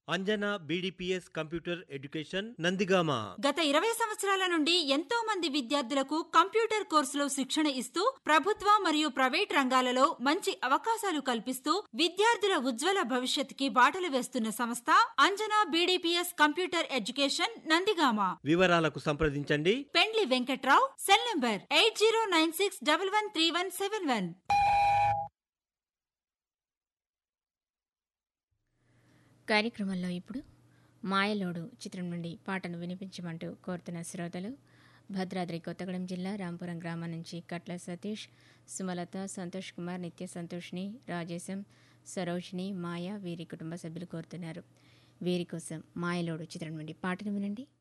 Anjana BDPS computer education Nandigama గత ఇరవై సంవత్సరాల నుండి ఎంతో మంది విద్యార్థులకు కంప్యూటర్ కోర్సులో శిక్షణ ఇస్తూ ప్రభుత్వ మరియు ప్రైవేట్ రంగాలలో మంచి అవకాశాలు కల్పిస్తూ విద్యార్థుల ఉజ్వల భవిష్యత్తుకి బాటలు వేస్తున్న సంస్థ Anjana BDPS computer education Nandigama వివరాలకు సంప్రదించండి Pendli Venkatrao cell number eight zero nine six double one three one seven one కార్యక్రమంలో ఇప్పుడు మాయలోడు చిత్రం నుండి పాటను వినిపించమంటూ కోరుతున్న శ్రోతలు భద్రాద్రి కొత్తగూడెం జిల్లా రాంపురం గ్రామం నుంచి కట్ల సతీష్ సుమలత సంతోష్ కుమార్ నిత్య సంతోష్ని రాజేశం సరోజిని మాయ వీరి కుటుంబ సభ్యులు కోరుతున్నారు వీరి కోసం మాయలోడు చిత్రం నుండి పాటను వినండి